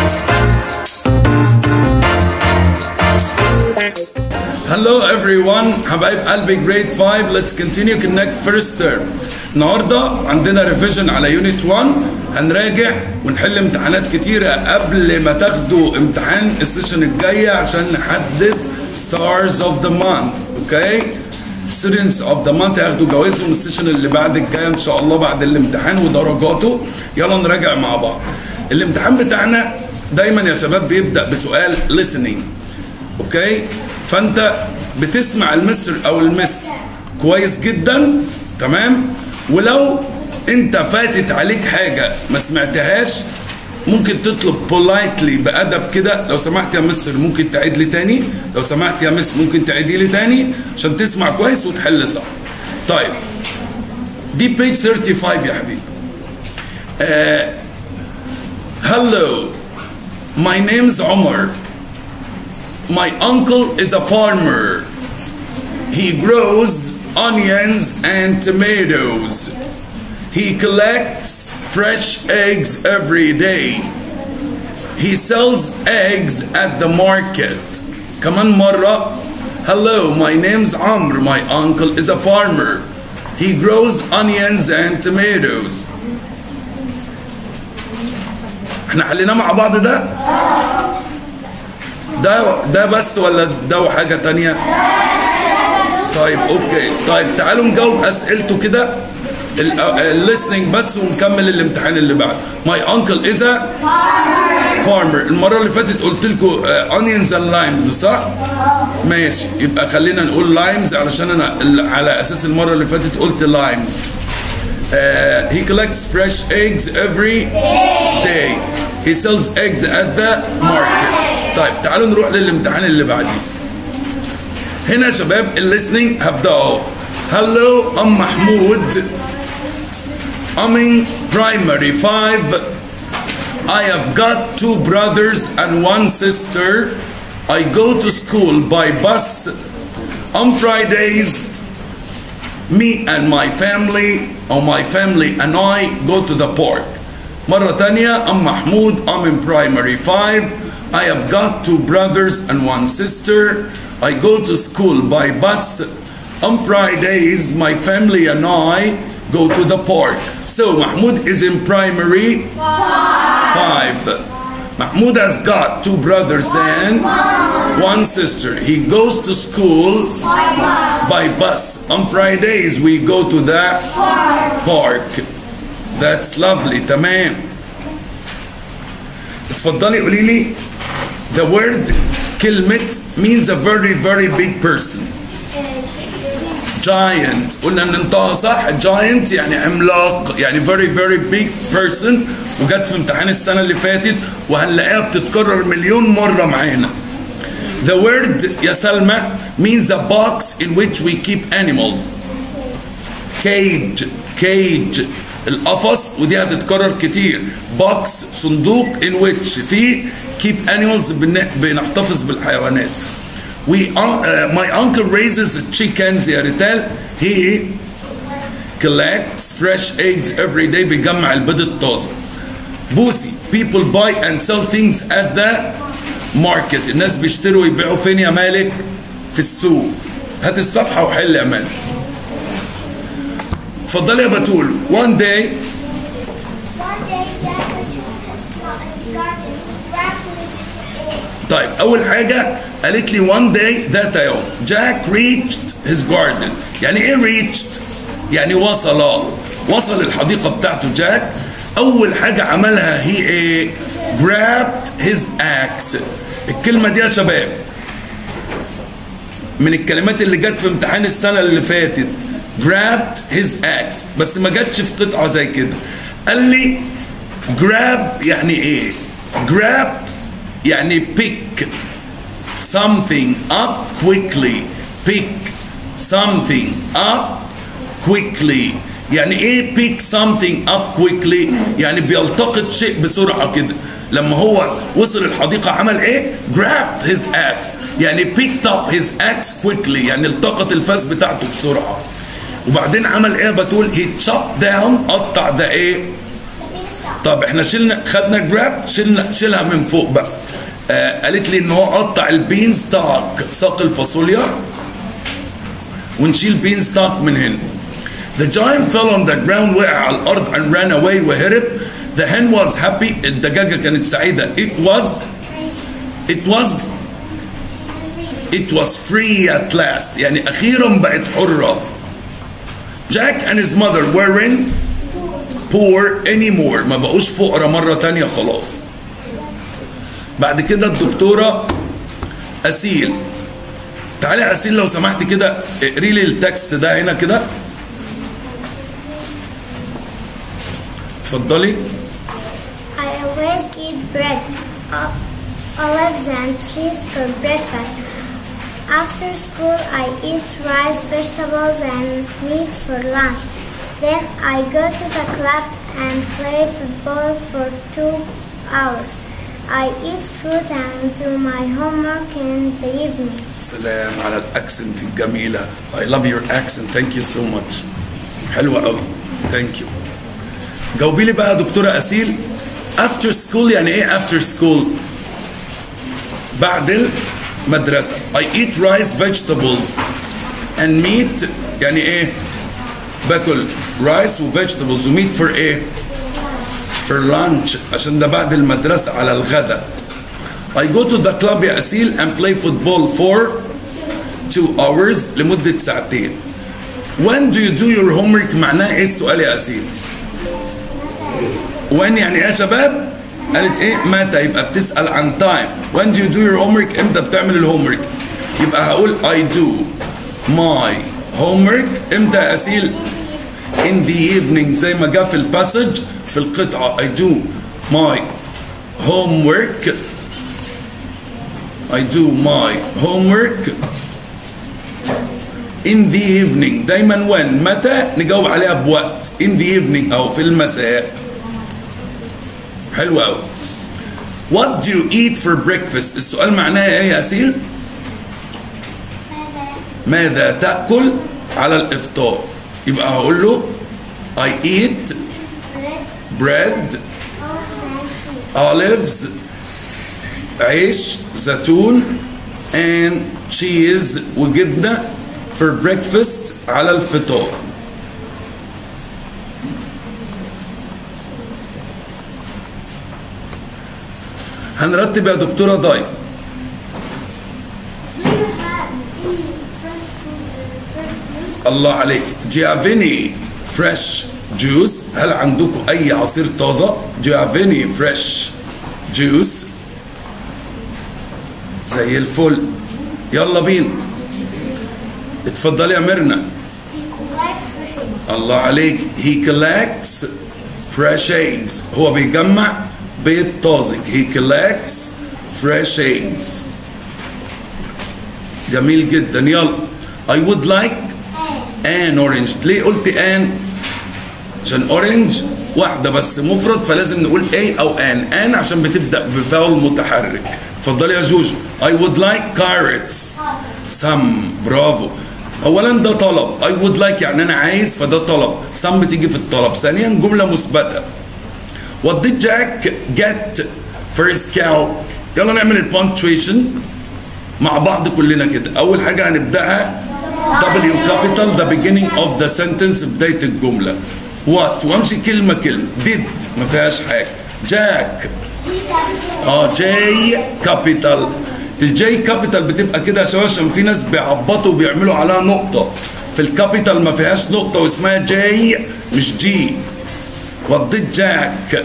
Hello everyone حبايب قلبي grade 5 let's continue connect first term النهارده عندنا ريفيجن على يونت 1 هنراجع ونحل امتحانات كتيرة قبل ما تاخدوا امتحان السيشن الجاية عشان نحدد stars of the month اوكي students of the month هياخدوا جوائزهم السيشن اللي بعد الجاية ان شاء الله بعد الامتحان ودرجاته يلا نراجع مع بعض الامتحان بتاعنا دايما يا شباب بيبدأ بسؤال listening اوكي فانت بتسمع المصر او المس كويس جدا تمام ولو انت فاتت عليك حاجه ما سمعتهاش ممكن تطلب بولايتلي بادب كده لو سمحت يا مستر ممكن تعيد لي تاني لو سمحت يا مس ممكن تعيدي لي تاني عشان تسمع كويس وتحل صح طيب دي بيج 35 يا حبيبي هلو ماي نيمز عمر My uncle is a farmer. He grows onions and tomatoes. He collects fresh eggs every day. He sells eggs at the market. كمان مرة. Hello, my name's Amr. My uncle is a farmer. He grows onions and tomatoes. احنا حلينا مع بعض ده؟ ده ده بس ولا ده وحاجه تانية طيب اوكي طيب تعالوا نجاوب اسئلته كده الليسننج بس ونكمل الامتحان اللي بعد ماي انكل از فارمر المره اللي فاتت قلت لكم اونيونز اند لايمز صح ماشي يبقى خلينا نقول لايمز علشان انا على اساس المره اللي فاتت قلت لايمز Uh, he collects fresh eggs every day. He sells eggs at the market. طيب تعالوا نروح للامتحان اللي بعديه. هنا يا شباب الليسننج هبدا اهو. Hello ام محمود. I'm in primary five. I have got two brothers and one sister. I go to school by bus. On Fridays, me and my family or my family and I go to the park. مرة تانية أم محمود I'm in primary five. I have got two brothers and one sister. I go to school by bus. On Fridays my family and I go to the park. So Mahmoud is in primary five. Mahmoud has got two brothers and one sister. He goes to school by bus. On Fridays we go to the park. That's lovely. تمام. اتفضلي قولي لي the word كلمة means a very very big person. giant قلنا ان انتهى صح giant يعني عملاق يعني very very big person وجت في امتحان السنه اللي فاتت وهنلاقيها بتتكرر مليون مره معانا The word يا سلمى means a box in which we keep animals. Cage cage القفص ودي هتتكرر كتير. Box صندوق in which فيه keep animals بنحتفظ بالحيوانات. We uh, my uncle raises chickens يا ريتال he collects fresh eggs every day بيجمع البيض الطازه. بوسي people buy and sell things at the market الناس بيشتروا ويبيعوا فين يا مالك في السوق هات الصفحة وحل يا مالك اتفضلي يا بتول one day One day, Dad was in his garden, wrapped with eggs. طيب أول حاجة قالت لي one day ذات يوم جاك reached his garden يعني إيه reached؟ يعني وصل وصل الحديقة بتاعته جاك أول حاجة عملها هي إيه؟ grabbed his axe الكلمة دي يا شباب من الكلمات اللي جت في امتحان السنة اللي فاتت grabbed his axe بس ما جاتش في قطعة زي كده قال لي grab يعني ايه grab يعني pick something up quickly pick something up quickly يعني ايه pick something up quickly يعني بيلتقط شيء بسرعة كده لما هو وصل الحديقة عمل ايه grabbed his axe يعني picked up his axe quickly يعني التقط الفاس بتاعته بسرعة وبعدين عمل ايه بتقول he chopped down قطع ده ايه I think stop. طب احنا شلنا خدنا جراب شلنا شيلها من فوق بقى آه قالت لي ان هو قطع البين ستاك ساق الفاصوليا ونشيل بين ستاك من هنا The giant fell on the ground وقع على الارض and ran away وهرب The hen was happy الدجاجة كانت سعيدة It was It was It was free at last يعني أخيرا بقت حرة Jack and his mother weren't poor anymore ما بقوش فقراء مرة تانية خلاص بعد كده الدكتورة أسيل تعالي يا أسيل لو سمحت كده اقري لي التكست ده هنا كده اتفضلي I always eat bread, o- olives and cheese for breakfast. After school, I eat rice, vegetables, and meat for lunch. Then I go to the club and play football for two hours. I eat fruit and do my homework in the evening. سلام على الاكسنت الجميله I love your accent thank you so much حلوه قوي thank you جاوبي لي بقى يا دكتوره اسيل after school يعني ايه after school بعد المدرسه I eat rice vegetables and meat يعني ايه باكل رايس وفيجيتابلز وميت فور ايه for lunch عشان ده بعد المدرسه على الغداء I go to the club يا أسيل and play football for two hours لمدة ساعتين. When do you do your homework معناه إيه السؤال يا أسيل؟ When يعني إيه يا شباب؟ قالت إيه؟ متى؟ يبقى بتسأل عن time. When do you do your homework؟ إمتى بتعمل الهومورك؟ يبقى هقول I do my homework إمتى يا أسيل؟ In the evening زي ما جاء في الباسج في القطعة I do my homework I do my homework in the evening دايما when متى نجاوب عليها بوقت in the evening أو في المساء حلو قوي What do you eat for breakfast السؤال معناه ايه يا أسيل ماذا تأكل على الإفطار يبقى هقول له I eat bread olives عيش زيتون and cheese وجبنة for breakfast على الفطار هنرتب يا دكتورة ضاي Do you have any fresh fruit or fruit juice? الله عليك جيافيني فريش جوس هل عندكم أي عصير طازة جيافيني فريش جوس زي الفل يلا بينا اتفضلي يا ميرنا Like fishing. الله عليك he collects fresh eggs هو بيجمع بيض طازج he collects fresh eggs جميل جدا يلا I would like an orange ليه قلت an عشان orange واحدة بس مفرد فلازم نقول a أو an an عشان بتبدأ بفاول متحرك اتفضلي يا جوجو I would like carrots سم برافو اولا ده طلب I would like يعني انا عايز فده طلب سم بتيجي في الطلب ثانيا جمله مثبته What did Jack get for his cow يلا نعمل البونكتويشن مع بعض كلنا كده اول حاجه هنبداها W capital the beginning of the sentence بدايه الجمله what وامشي كلمه كلمه did ما فيهاش حاجه جاك اه جي كابيتال الجي كابيتال بتبقى كده يا شباب عشان في ناس بيعبطوا وبيعملوا عليها نقطة في الكابيتال ما فيهاش نقطة واسمها جي مش جي وضيت جاك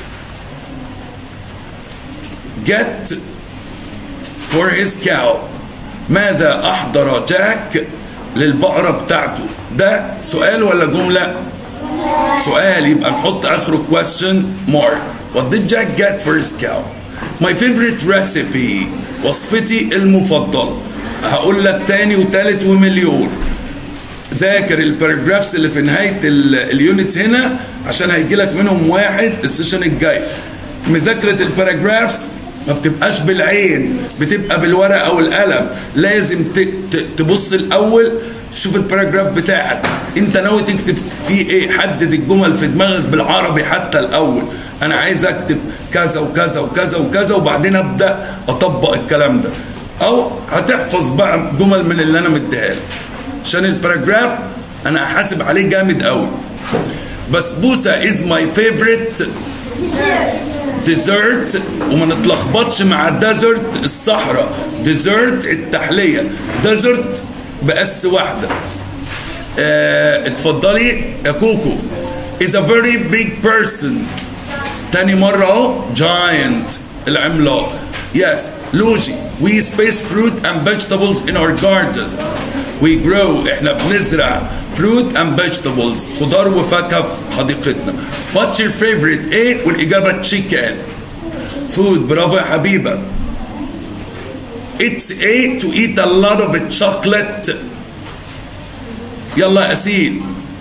get for his cow ماذا أحضر جاك للبقرة بتاعته ده سؤال ولا جملة سؤال يبقى نحط آخره question mark What did Jack get for his cow My favorite recipe وصفتي المفضلة هقول لك تاني وتالت ومليون ذاكر الباراجرافز اللي في نهاية ال- اليونت هنا عشان هيجي لك منهم واحد السيشن الجاي مذاكرة الباراجرافز ما بتبقاش بالعين بتبقى بالورقه والقلم لازم ت- ت- تبص الاول تشوف الباراجراف بتاعك انت ناوي تكتب فيه ايه حدد الجمل في دماغك بالعربي حتى الاول انا عايز اكتب كذا وكذا وكذا وكذا وبعدين ابدا اطبق الكلام ده او هتحفظ بقى جمل من اللي انا مديها لك عشان الباراجراف انا هحاسب عليه جامد قوي بسبوسه از ماي فيفورت ديزرت وما نتلخبطش مع ديزرت الصحراء ديزرت التحليه ديزرت باس واحده آه اتفضلي يا كوكو is a very big person تاني مرة اهو giant العملاق yes لوجي we space fruit and vegetables in our garden we grow احنا بنزرع fruit and vegetables خضار وفاكهة في حديقتنا what's your favorite ايه والإجابة chicken food برافو يا حبيبة it's a to eat a lot of chocolate يلا يا أسيل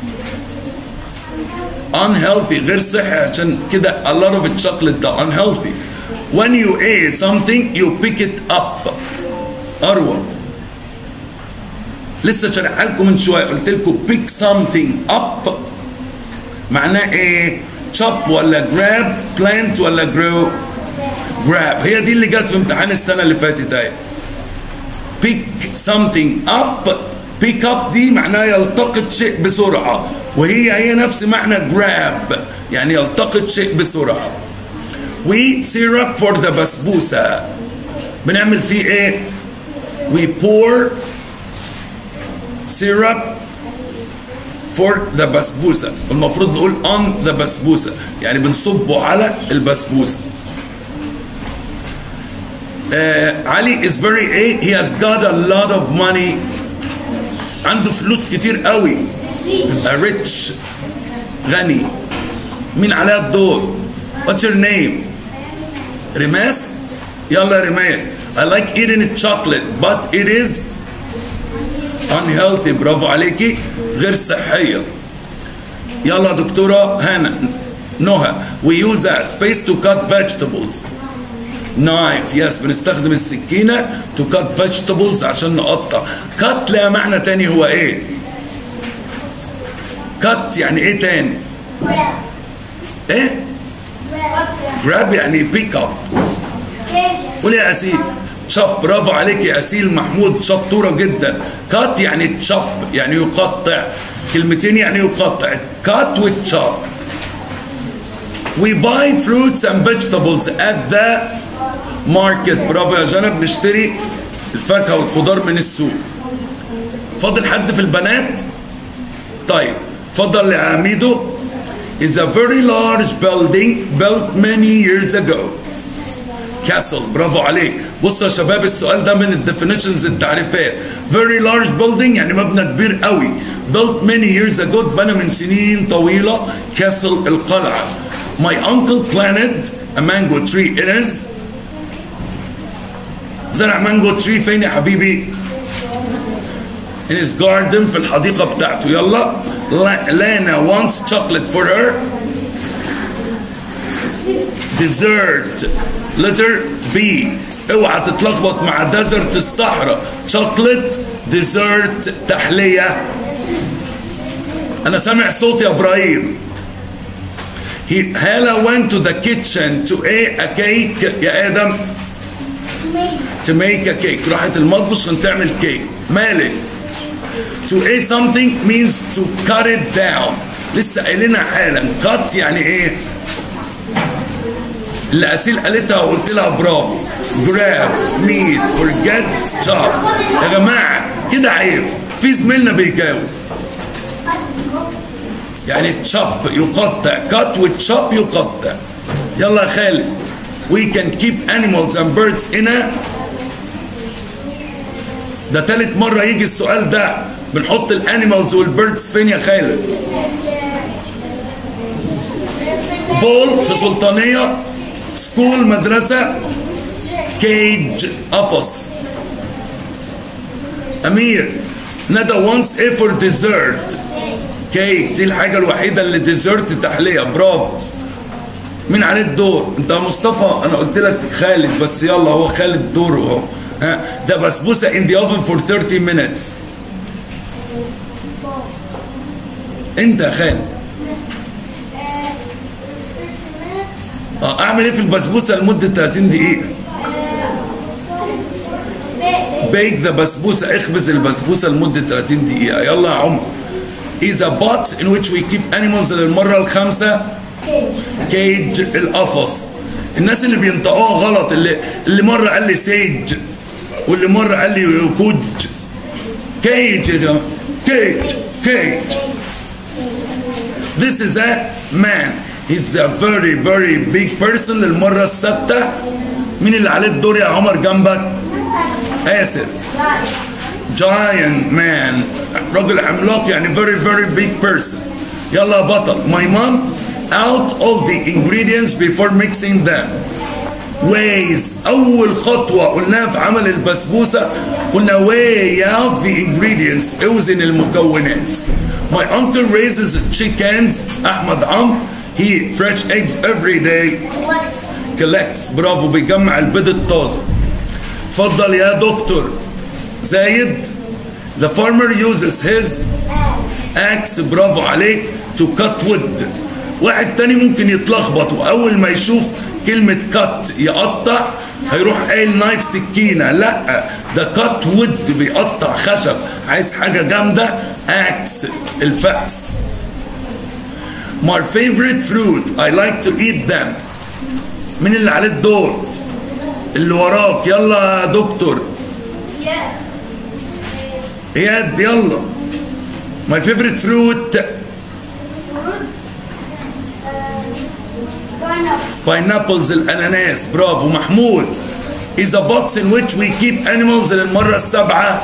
unhealthy غير صحي عشان كده a lot of chocolate ده unhealthy when you eat something you pick it up أروى لسه شارحها لكم من شويه قلت لكم pick something up معناه ايه chop ولا grab plant ولا grow grab هي دي اللي جت في امتحان السنه اللي فاتت اهي pick something up pick up دي معناها يلتقط شيء بسرعة وهي هي نفس معنى grab يعني يلتقط شيء بسرعة we syrup for the بسبوسة بنعمل فيه ايه we pour syrup for the بسبوسة المفروض نقول on the بسبوسة يعني بنصبه على البسبوسة آه علي is very a he has got a lot of money عنده فلوس كتير قوي يبقى rich غني مين عليها الدور what's your name رماس يلا يا رماس I like eating chocolate but it is unhealthy برافو عليكي غير صحية يلا دكتورة هانا نهى we use a space to cut vegetables knife يس بنستخدم السكينة to cut vegetables عشان نقطع cut لها معنى تاني هو ايه cut يعني ايه تاني ايه grab يعني pick up قول يا اسيل شاب برافو عليك يا اسيل محمود شطوره جدا كات يعني تشاب يعني يقطع كلمتين يعني يقطع كات وتشاب We buy fruits and vegetables at the market برافو يا جنب نشتري الفاكهة والخضار من السوق فاضل حد في البنات طيب فضل يا عميدو is a very large building built many years ago castle برافو عليك بصوا يا شباب السؤال ده من الديفينيشنز التعريفات very large building يعني مبنى كبير قوي built many years ago اتبنى من سنين طويلة castle القلعة my uncle planted a mango tree it is زرع مانجو تري فين يا حبيبي in his garden في الحديقة بتاعته يلا لانا wants chocolate for her dessert letter B اوعى تتلخبط مع ديزرت الصحراء chocolate dessert تحلية انا سامع صوت يا ابراهيم He, Hala went to the kitchen to eat a cake يا ادم to make a cake راحت المطبخ عشان تعمل كيك مالك to eat something means to cut it down لسه قايلينها حالا cut يعني ايه اللي اسيل قالتها وقلت لها برافو جراب ميت فورجيت شاب يا جماعه كده عيب في زميلنا بيجاوب يعني تشاب يقطع كات وتشاب يقطع يلا يا خالد we can keep animals and birds in a ده تالت مرة يجي السؤال ده بنحط الانيمالز والبيردز فين يا خالد بول في سلطانية سكول مدرسة كيج قفص أمير ندى وانس ايه فور ديزرت كيك دي الحاجة الوحيدة اللي ديزرت تحلية برافو مين عليه الدور انت يا مصطفى انا قلت لك خالد بس يلا هو خالد دوره اهو ها ده بسبوسه in the oven for 30 minutes انت يا خالد اه اعمل ايه في البسبوسه لمده 30 دقيقه بيك ذا بسبوسه اخبز البسبوسه لمده 30 دقيقه يلا يا عمر is a box in which we keep animals للمره الخامسه كيج القفص الناس اللي بينطقوها غلط اللي اللي مره قال لي سيج واللي مره قال لي كوج كيج يا جماعه كيج كيج This is a man. He's a very very big person للمرة السادسة. مين اللي عليه الدور يا عمر جنبك؟ آسر. Giant man. راجل عملاق يعني very very big person. يلا يا بطل. My mom out all the ingredients before mixing them. ways أول خطوة قلناها في عمل البسبوسة قلنا weigh out the ingredients اوزن المكونات. My uncle raises chickens أحمد عم he fresh eggs every day collects برافو بيجمع البيض الطازة اتفضل يا دكتور زايد the farmer uses his axe برافو عليك to cut wood واحد تاني ممكن يتلخبط واول ما يشوف كلمة cut يقطع هيروح قايل نايف سكينة لا ده كات وود بيقطع خشب عايز حاجة جامدة اكس الفأس My favorite fruit I like to eat them مين اللي عليه الدور اللي وراك يلا يا دكتور اياد يلا My favorite fruit pineapples الاناناس برافو محمود is a box in which we keep animals للمرة السابعة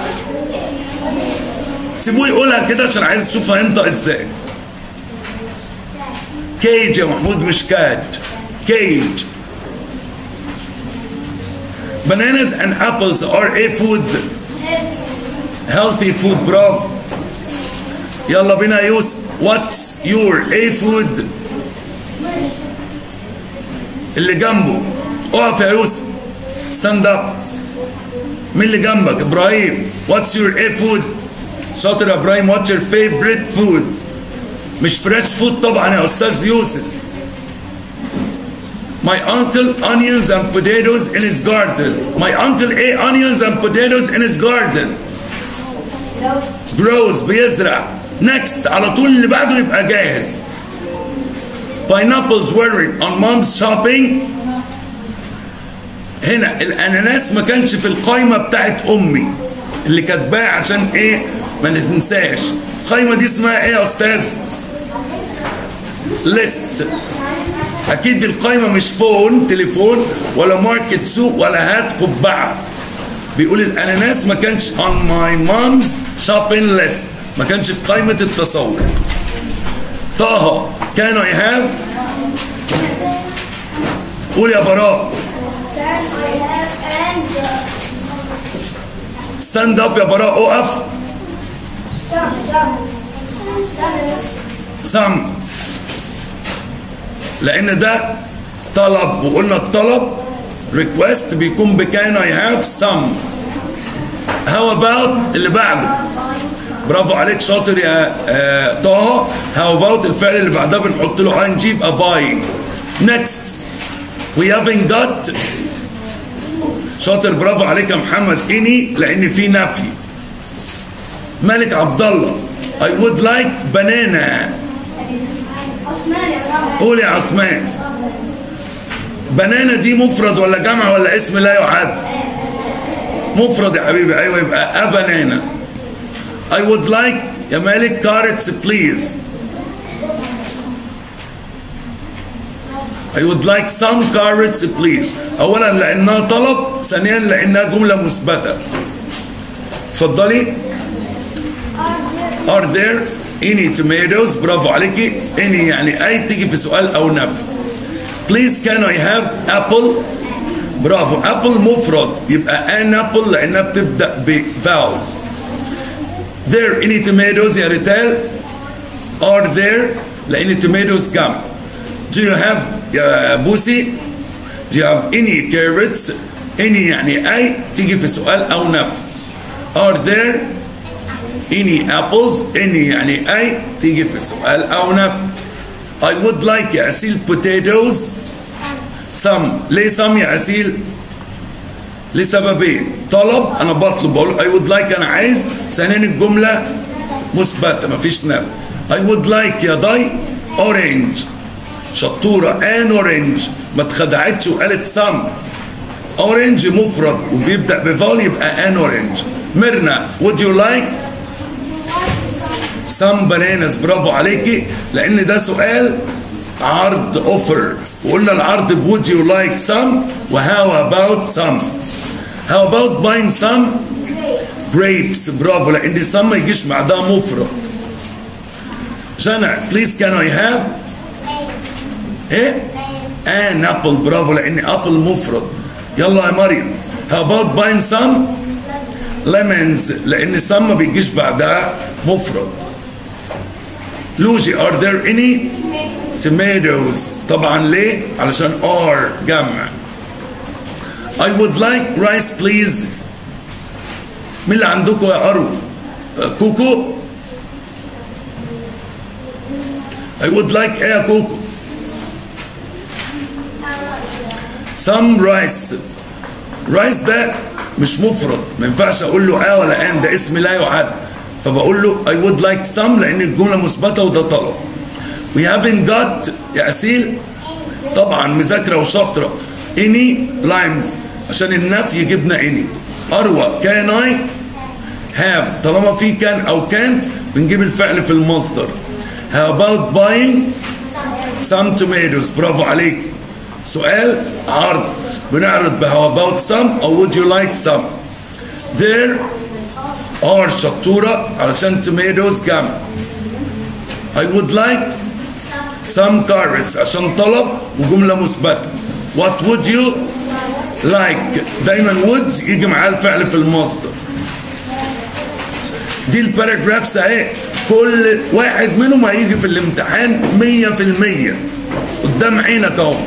سيبوه يقولها كده عشان عايز اشوف هينطق ازاي كيج يا محمود مش كاج كيج bananas and apples are a food healthy food برافو يلا بينا يا يوسف what's your a food اللي جنبه اقف يا يوسف ستاند اب مين اللي جنبك ابراهيم واتس يور ايه فود شاطر يا ابراهيم واتس يور فيفريت فود مش فريش فود طبعا يا استاذ يوسف My uncle onions and potatoes in his garden. My uncle ate onions and potatoes in his garden. Grows بيزرع. Next على طول اللي بعده يبقى جاهز. Pineapples were on mom's shopping هنا الاناناس ما كانش في القايمه بتاعت امي اللي كاتباه عشان ايه ما نتنساش القايمه دي اسمها ايه يا استاذ ليست اكيد القايمه مش فون تليفون ولا ماركت سوق ولا هات قبعه بيقول الاناناس ما كانش on my mom's shopping list ما كانش في قائمه التسوق طه كان I have قول يا براء ستاند اب يا براء اقف سم لان ده طلب وقلنا الطلب ريكوست بيكون بكان اي هاف سم هاو اباوت اللي بعده برافو عليك شاطر يا آه طه هاو اباوت الفعل اللي بعدها بنحط له ان جي يبقى باي نيكست وي هافنت جوت شاطر برافو عليك يا محمد اني لان في نفي مالك عبد الله I would like banana قول يا عثمان بنانا دي مفرد ولا جمع ولا اسم لا يعد مفرد يا حبيبي ايوه يبقى a banana I would like يا مالك carrots please I would like some carrots please اولا لانها طلب ثانيا لانها جمله مثبته اتفضلي are there any tomatoes برافو عليكي any يعني اي تيجي في سؤال او نفي please can I have apple برافو apple مفرد يبقى an apple لانها بتبدا ب vowel there any tomatoes يا ريتال are there لان tomatoes جمع do you have يا بوسي do you have any carrots any يعني أي تيجي في سؤال أو نفي are there any apples any يعني أي تيجي في سؤال أو نفي I would like يا أسيل potatoes some ليه some يا أسيل لسببين طلب أنا بطلب بقول I would like أنا عايز ثانيا الجملة مثبتة مفيش نفي I would like يا ضي orange شطورة an orange ما اتخدعتش وقالت some orange مفرد وبيبدأ بفال يبقى an orange ميرنا would you like some bananas برافو عليكي لأن ده سؤال عرض اوفر وقلنا العرض ب would you like some وهاو about some how about buying some grapes برافو لأن some ما يجيش بعدها مفرد جنى please can I have ايه an apple برافو لأن apple مفرد يلا يا مريم how about buying some lemons لأن some ما بيجيش بعدها مفرد لوجي are there any tomatoes طبعا ليه علشان are جمع I would like rice please مين اللي عندكم يا أرو كوكو I would like ايه يا كوكو some rice rice ده مش مفرد ما ينفعش اقول له اه ولا ان ده اسم لا يعد فبقول له I would like some لان الجمله مثبته وده طلب we haven't got يا اسيل طبعا مذاكره وشاطره any limes عشان النفي جبنا any اروى can I have طالما في كان او كانت بنجيب الفعل في المصدر how about buying some tomatoes برافو عليك سؤال عرض بنعرض ب how about some او would you like some there are شطورة علشان tomatoes جمع I would like some carrots عشان طلب وجملة مثبتة what would you like دايما would يجي معاه الفعل في المصدر دي الباراجرافز اهي كل واحد منهم هيجي في الامتحان 100% قدام عينك اهو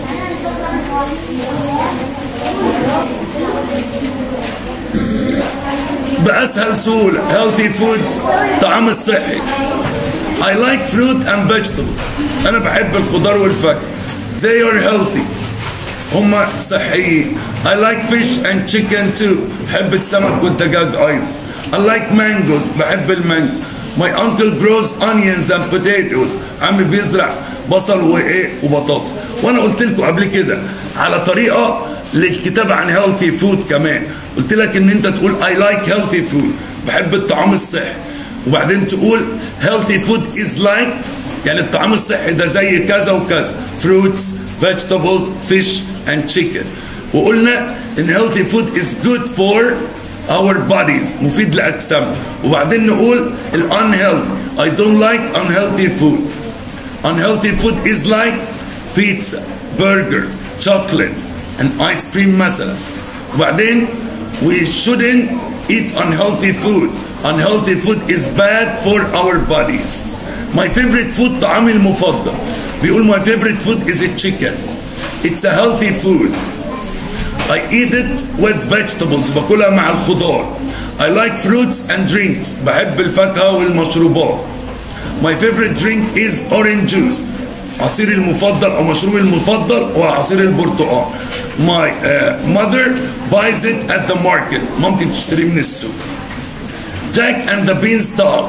بأسهل سهولة healthy food طعام الصحي I like fruit and vegetables أنا بحب الخضار والفاكهة they are healthy هما صحيين I like fish and chicken too بحب السمك والدجاج أيضا I like mangoes بحب المانجو My uncle grows onions and potatoes عمي بيزرع بصل وايه وبطاطس وانا قلت لكم قبل كده على طريقه للكتابه عن healthy food كمان قلت لك ان انت تقول I like healthy food بحب الطعام الصحي وبعدين تقول healthy food is like يعني الطعام الصحي ده زي كذا وكذا fruits vegetables fish and chicken وقلنا ان healthy food is good for our bodies مفيد لأجسامنا وبعدين نقول ال unhealthy I don't like unhealthy food unhealthy food is like pizza burger chocolate and ice cream مثلا وبعدين we shouldn't eat unhealthy food unhealthy food is bad for our bodies my favorite food طعامي المفضل بيقول my favorite food is a chicken it's a healthy food I eat it with vegetables باكلها مع الخضار I like fruits and drinks بحب الفاكهة والمشروبات My favorite drink is orange juice عصيري المفضل أو مشروبي المفضل هو عصير البرتقال My uh, mother buys it at the market مامتي بتشتريه من السوق Jack and the beanstalk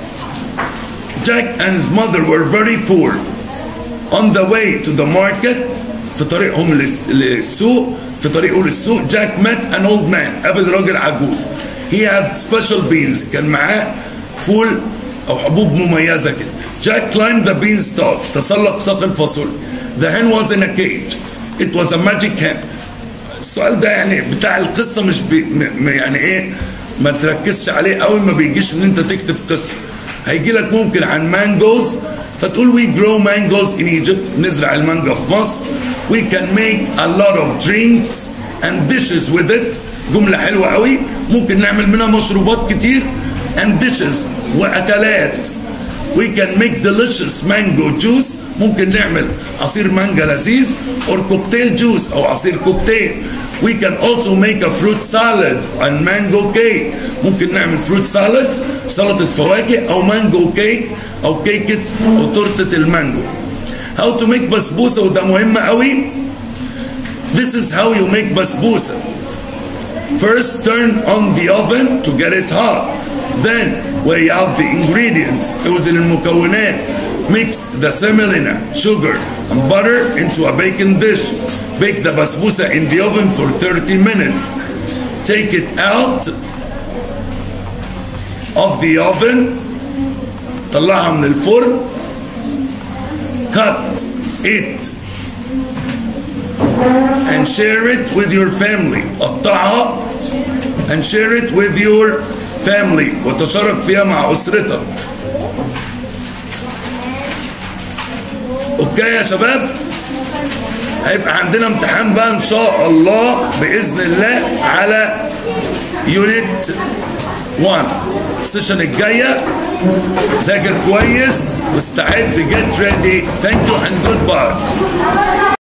Jack and his mother were very poor on the way to the market في طريقهم للسوق في طريقه للسوق جاك met an old man قابل راجل عجوز he had special beans كان معاه فول او حبوب مميزه كده جاك climbed the beanstalk تسلق ساق الفاصوليا the hen was in a cage it was a magic hen السؤال ده يعني بتاع القصه مش بي م يعني ايه ما تركزش عليه قوي ما بيجيش ان انت تكتب قصه هيجي لك ممكن عن مانجوز فتقول we grow mangoes in Egypt نزرع المانجا في مصر we can make a lot of drinks and dishes with it جملة حلوة قوي ممكن نعمل منها مشروبات كتير and dishes وأكلات we can make delicious mango juice ممكن نعمل عصير مانجا لذيذ or cocktail juice او عصير كوكتيل we can also make a fruit salad and mango cake ممكن نعمل fruit salad سلطة فواكه او مانجو كيك او كيكة او تورتة المانجو how to make بسبوسة وده مهم قوي this is how you make بسبوسة First, turn on the oven to get it hot. Then, weigh out the ingredients. اوزن المكونات. Mix the semolina, sugar, and butter into a baking dish. Bake the basbousa in the oven for 30 minutes. Take it out of the oven. طلعها من الفرن. Cut it and share it with your family قطعها and share it with your family وتشارك فيها مع أسرتك اوكي يا شباب هيبقى عندنا امتحان بقى ان شاء الله باذن الله على يونت 1 السيشن الجايه ذاكر كويس واستعد جيت ريدي ثانك يو اند جود باي